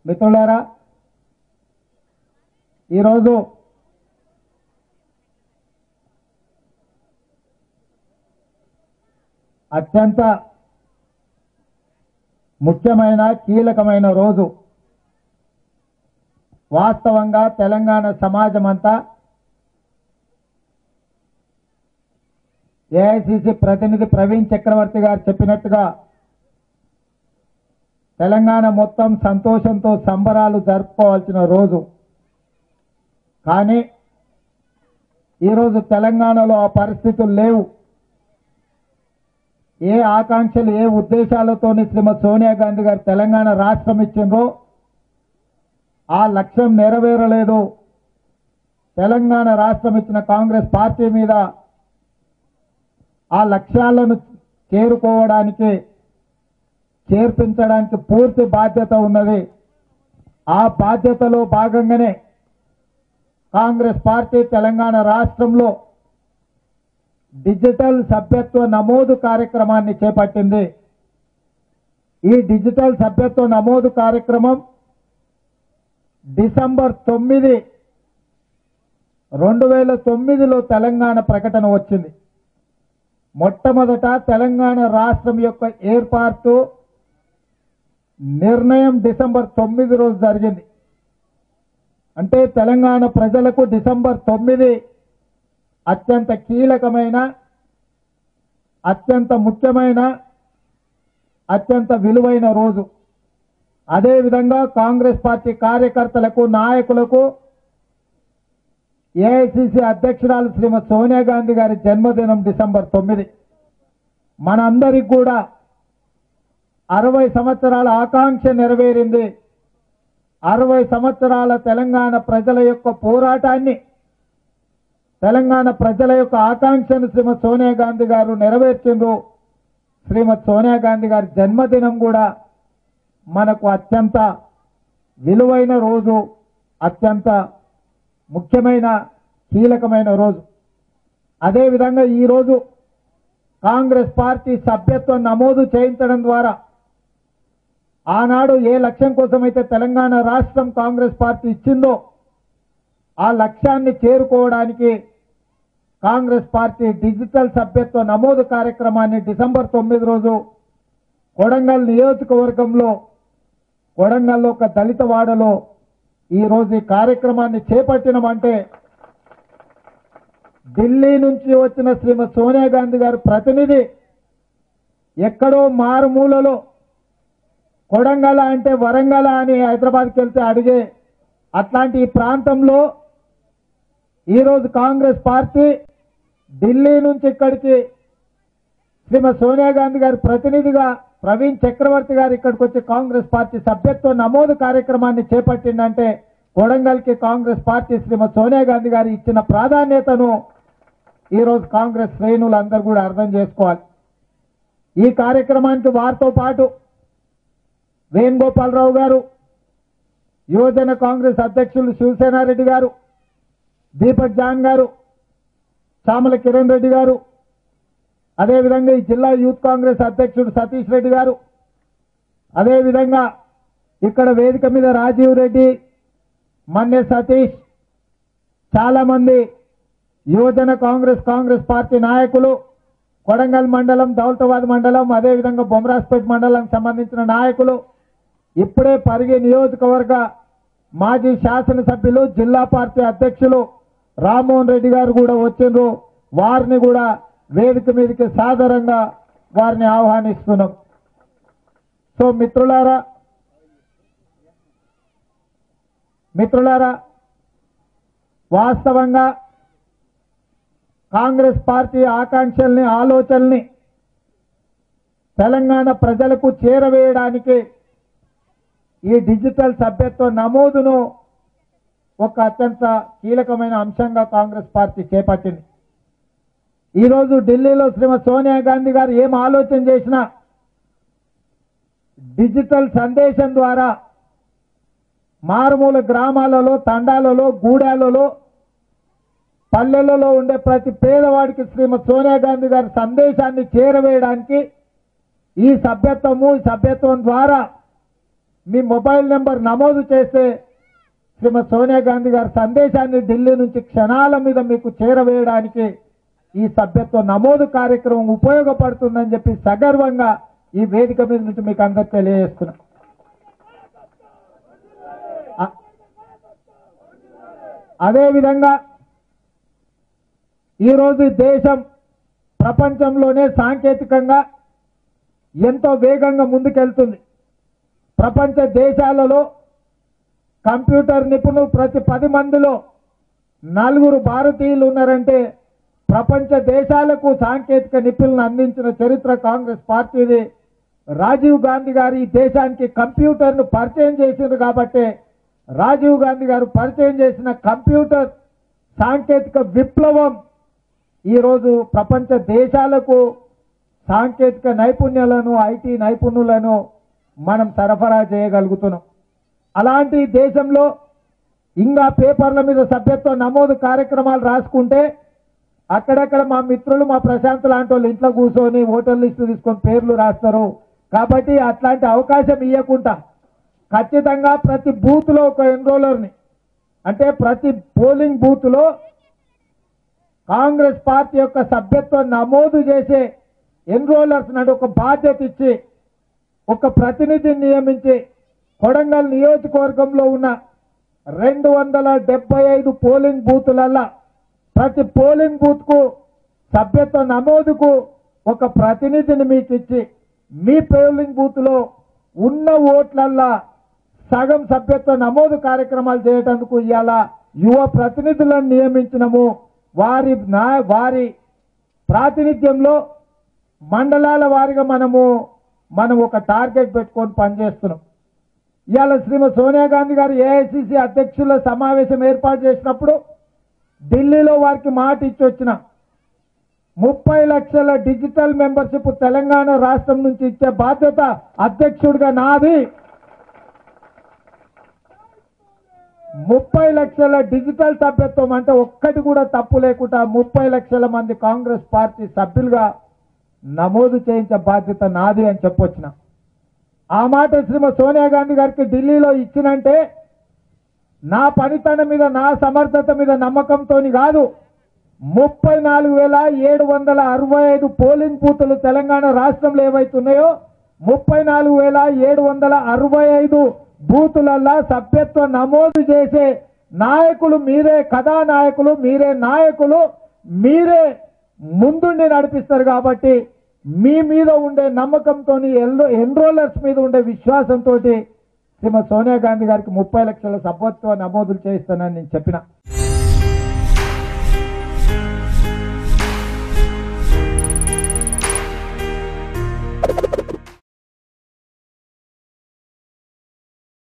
మిత్రులారా ఈరోజు అత్యంత ముఖ్యమైన కీలకమైన రోజు వాస్తవంగా తెలంగాణ సమాజం అంతా ఏఐసిసి ప్రతినిధి ప్రవీణ్ చక్రవర్తి గారు చెప్పినట్టుగా తెలంగాణ మొత్తం సంతోషంతో సంబరాలు జరుపుకోవాల్సిన రోజు కానీ ఈరోజు తెలంగాణలో ఆ పరిస్థితులు లేవు ఏ ఆకాంక్షలు ఏ ఉద్దేశాలతోని శ్రీమతి సోనియా గాంధీ గారు తెలంగాణ రాష్ట్రం ఇచ్చిండ్రో ఆ లక్ష్యం నెరవేరలేదు తెలంగాణ రాష్ట్రం ఇచ్చిన కాంగ్రెస్ పార్టీ మీద ఆ లక్ష్యాలను చేరుకోవడానికి చేర్పించడానికి పూర్తి బాధ్యత ఉన్నది ఆ బాధ్యతలో భాగంగానే కాంగ్రెస్ పార్టీ తెలంగాణ రాష్ట్రంలో డిజిటల్ సభ్యత్వ నమోదు కార్యక్రమాన్ని చేపట్టింది ఈ డిజిటల్ సభ్యత్వ నమోదు కార్యక్రమం డిసెంబర్ తొమ్మిది రెండు వేల తొమ్మిదిలో తెలంగాణ ప్రకటన వచ్చింది మొట్టమొదట తెలంగాణ రాష్ట్రం యొక్క ఏర్పాటు నిర్ణయం డిసెంబర్ తొమ్మిది రోజు జరిగింది అంటే తెలంగాణ ప్రజలకు డిసెంబర్ తొమ్మిది అత్యంత కీలకమైన అత్యంత ముఖ్యమైన అత్యంత విలువైన రోజు అదేవిధంగా కాంగ్రెస్ పార్టీ కార్యకర్తలకు నాయకులకు ఏఐసిసి అధ్యక్షురాలు శ్రీమతి సోనియా గాంధీ గారి జన్మదినం డిసెంబర్ తొమ్మిది మనందరికి కూడా అరవై సంవత్సరాల ఆకాంక్ష నెరవేరింది అరవై సంవత్సరాల తెలంగాణ ప్రజల యొక్క పోరాటాన్ని తెలంగాణ ప్రజల యొక్క ఆకాంక్షను శ్రీమతి సోనియా గాంధీ గారు నెరవేర్చిండ్రు శ్రీమతి సోనియా గాంధీ గారి జన్మదినం కూడా మనకు అత్యంత విలువైన రోజు అత్యంత ముఖ్యమైన కీలకమైన రోజు అదేవిధంగా ఈరోజు కాంగ్రెస్ పార్టీ సభ్యత్వం నమోదు చేయించడం ద్వారా ఆనాడు ఏ లక్ష్యం కోసమైతే తెలంగాణ రాష్ట్రం కాంగ్రెస్ పార్టీ ఇచ్చిందో ఆ లక్ష్యాన్ని చేరుకోవడానికి కాంగ్రెస్ పార్టీ డిజిటల్ సభ్యత్వ నమోదు కార్యక్రమాన్ని డిసెంబర్ తొమ్మిది రోజు కొడంగల్ నియోజకవర్గంలో కొడంగల్లో ఒక దళిత వాడలో ఈ రోజు ఈ కార్యక్రమాన్ని చేపట్టినమంటే ఢిల్లీ నుంచి వచ్చిన శ్రీమతి సోనియా గాంధీ గారి ప్రతినిధి ఎక్కడో మారుమూలలో కొడంగల అంటే వరంగల అని హైదరాబాద్కి వెళ్తే అడిగే అట్లాంటి ఈ ప్రాంతంలో ఈరోజు కాంగ్రెస్ పార్టీ ఢిల్లీ నుంచి ఇక్కడికి శ్రీమతి సోనియా గాంధీ గారి ప్రతినిధిగా ప్రవీణ్ చక్రవర్తి గారు ఇక్కడికి వచ్చి కాంగ్రెస్ పార్టీ సభ్యత్వ నమోదు కార్యక్రమాన్ని చేపట్టిందంటే కొడంగల్కి కాంగ్రెస్ పార్టీ శ్రీమతి సోనియా గాంధీ గారు ఇచ్చిన ప్రాధాన్యతను ఈరోజు కాంగ్రెస్ శ్రేణులు అందరూ కూడా అర్థం చేసుకోవాలి ఈ కార్యక్రమానికి వారితో పాటు వేణుగోపాలరావు గారు యువజన కాంగ్రెస్ అధ్యక్షులు శివసేనారెడ్డి గారు దీపక్ జాన్ గారు చామల కిరణ్ రెడ్డి గారు అదేవిధంగా ఈ జిల్లా యూత్ కాంగ్రెస్ అధ్యక్షుడు సతీష్ రెడ్డి గారు అదేవిధంగా ఇక్కడ వేదిక మీద రాజీవ్ రెడ్డి మన్య సతీష్ చాలా మంది యువజన కాంగ్రెస్ కాంగ్రెస్ పార్టీ నాయకులు కొడంగల్ మండలం దౌలతాబాద్ మండలం అదేవిధంగా బొమరాజ్పేట్ మండలం సంబంధించిన నాయకులు ఇప్పుడే పరిగి నియోజకవర్గ మాజీ శాసనసభ్యులు జిల్లా పార్టీ అధ్యక్షులు రామ్మోహన్ రెడ్డి గారు కూడా వచ్చిండ్రు వారిని కూడా వేదిక మీదకి సాదరంగా వారిని ఆహ్వానిస్తున్నాం సో మిత్రులారా మిత్రులారా వాస్తవంగా కాంగ్రెస్ పార్టీ ఆకాంక్షల్ని ఆలోచనల్ని తెలంగాణ ప్రజలకు చేరవేయడానికి ఈ డిజిటల్ సభ్యత్వ నమోదును ఒక అత్యంత కీలకమైన అంశంగా కాంగ్రెస్ పార్టీ చేపట్టింది ఈరోజు ఢిల్లీలో శ్రీమతి సోనియా గాంధీ గారు ఏం ఆలోచన చేసినా డిజిటల్ సందేశం ద్వారా మారుమూల గ్రామాలలో తండాలలో గూడాలలో పల్లెలలో ఉండే ప్రతి పేదవాడికి శ్రీమతి సోనియా గాంధీ గారి సందేశాన్ని చేరవేయడానికి ఈ సభ్యత్వము ఈ సభ్యత్వం ద్వారా మీ మొబైల్ నెంబర్ నమోదు చేస్తే శ్రీమతి సోనియా గాంధీ గారి సందేశాన్ని ఢిల్లీ నుంచి క్షణాల మీద మీకు చేరవేయడానికి ఈ సభ్యత్వ నమోదు కార్యక్రమం ఉపయోగపడుతుందని చెప్పి సగర్వంగా ఈ వేదిక మీద నుంచి మీకు అందరికి తెలియజేస్తున్నా అ- అదేవిధంగా ఈరోజు దేశం ప్రపంచంలోనే సాంకేతికంగా ఎంతో వేగంగా ముందుకెళ్తుంది ప్రపంచ దేశాలలో కంప్యూటర్ నిపుణులు ప్రతి పది మందిలో నలుగురు భారతీయులు ఉన్నారంటే ప్రపంచ దేశాలకు సాంకేతిక నిపుణులను అందించిన చరిత్ర కాంగ్రెస్ పార్టీది రాజీవ్ గాంధీ గారు ఈ దేశానికి కంప్యూటర్ను పరిచయం చేసిండ్రు కాబట్టి రాజీవ్ గాంధీ గారు పరిచయం చేసిన కంప్యూటర్ సాంకేతిక విప్లవం ఈరోజు ప్రపంచ దేశాలకు సాంకేతిక నైపుణ్యాలను ఐటీ నైపుణ్యులను మనం సరఫరా చేయగలుగుతున్నాం అలాంటి దేశంలో ఇంకా పేపర్ల మీద సభ్యత్వ నమోదు కార్యక్రమాలు రాసుకుంటే అక్కడక్కడ మా మిత్రులు మా ప్రశాంత్ లాంటి వాళ్ళు ఇంట్లో కూర్చొని ఓటర్ లిస్టు తీసుకొని పేర్లు రాస్తారు కాబట్టి అట్లాంటి అవకాశం ఇవ్వకుండా ఖచ్చితంగా ప్రతి బూత్ లో ఒక ఎన్రోలర్ని అంటే ప్రతి పోలింగ్ బూత్ లో కాంగ్రెస్ పార్టీ యొక్క సభ్యత్వం నమోదు చేసే ఎన్రోలర్స్ నాడు ఒక బాధ్యత ఇచ్చి ఒక ప్రతినిధిని నియమించి కొడంగల్ నియోజకవర్గంలో ఉన్న రెండు వందల డెబ్బై ఐదు పోలింగ్ బూతులల్లా ప్రతి పోలింగ్ బూత్ కు సభ్యత్వ నమోదుకు ఒక ప్రతినిధిని మీకు ఇచ్చి మీ పోలింగ్ బూత్ లో ఉన్న ఓట్లల్లా సగం సభ్యత్వ నమోదు కార్యక్రమాలు చేయటందుకు ఇవాళ యువ ప్రతినిధులను నియమించినము వారి నా- వారి ప్రాతినిధ్యంలో మండలాల వారిగా మనము మనం ఒక టార్గెట్ పెట్టుకొని పనిచేస్తున్నాం ఇవాళ శ్రీమతి సోనియా గాంధీ గారు ఏఐసిసి అధ్యక్షుల సమావేశం ఏర్పాటు చేసినప్పుడు ఢిల్లీలో వారికి మాట ఇచ్చి వచ్చిన ముప్పై లక్షల డిజిటల్ మెంబర్షిప్ తెలంగాణ రాష్ట్రం నుంచి ఇచ్చే బాధ్యత అధ్యక్షుడిగా నాది ముప్పై లక్షల డిజిటల్ సభ్యత్వం అంటే ఒక్కటి కూడా తప్పు లేకుండా ముప్పై లక్షల మంది కాంగ్రెస్ పార్టీ సభ్యులుగా నమోదు చేయించే బాధ్యత నాది అని చెప్పొచ్చిన ఆ మాట శ్రీమతి సోనియా గాంధీ గారికి ఢిల్లీలో ఇచ్చినంటే నా పనితనం మీద నా సమర్థత మీద నమ్మకంతో కాదు ముప్పై నాలుగు వేల ఏడు వందల అరవై ఐదు పోలింగ్ బూతులు తెలంగాణ రాష్ట్రంలో ఏవైతున్నాయో ముప్పై నాలుగు వేల ఏడు వందల అరవై ఐదు బూతులల్లా సభ్యత్వ నమోదు చేసే నాయకులు మీరే కథానాయకులు మీరే నాయకులు మీరే ముందుండి నడిపిస్తారు కాబట్టి మీ మీద ఉండే నమ్మకంతో ఎన్రోలర్స్ మీద ఉండే విశ్వాసంతో శ్రీమతి సోనియా గాంధీ గారికి ముప్పై లక్షల సభ్యత్వ నమోదులు చేయిస్తానని నేను చెప్పిన